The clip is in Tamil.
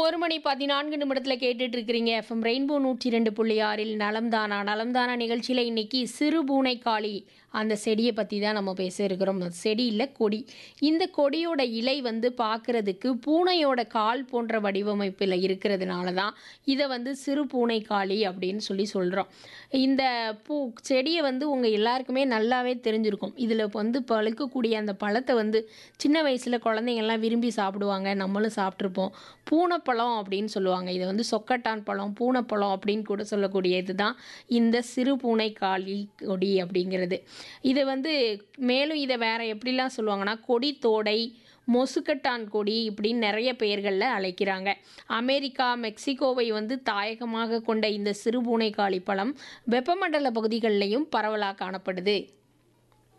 ஒரு மணி பதினான்கு நிமிடத்தில் கேட்டுட்டு இருக்கிறீங்க எஃப்எம் ரெயின்போ நூற்றி ரெண்டு புள்ளி ஆறில் நலம்தானா நலம்தானா நிகழ்ச்சியில் இன்னைக்கு சிறு பூனைக்காளி அந்த செடியை பற்றி தான் நம்ம பேச இருக்கிறோம் அது செடி இல்லை கொடி இந்த கொடியோட இலை வந்து பார்க்கறதுக்கு பூனையோட கால் போன்ற வடிவமைப்பில் இருக்கிறதுனால தான் இதை வந்து சிறு பூனைக்காளி அப்படின்னு சொல்லி சொல்கிறோம் இந்த பூ செடியை வந்து உங்கள் எல்லாருக்குமே நல்லாவே தெரிஞ்சிருக்கும் இதில் வந்து பழுக்கக்கூடிய அந்த பழத்தை வந்து சின்ன வயசில் குழந்தைங்கள்லாம் விரும்பி சாப்பிடுவாங்க நம்மளும் சாப்பிட்ருப்போம் பூனைப்பழம் அப்படின்னு சொல்லுவாங்க இதை வந்து சொக்கட்டான் பழம் பூனைப்பழம் அப்படின்னு கூட சொல்லக்கூடியது தான் இந்த சிறு பூனைக்காளி கொடி அப்படிங்கிறது இதை வந்து மேலும் இதை வேற எப்படிலாம் சொல்லுவாங்கன்னா கொடி தோடை மொசுக்கட்டான் கொடி இப்படின்னு நிறைய பெயர்களில் அழைக்கிறாங்க அமெரிக்கா மெக்சிகோவை வந்து தாயகமாக கொண்ட இந்த சிறு பூனைக்காளி பழம் வெப்பமண்டல பகுதிகளிலையும் பரவலாக காணப்படுது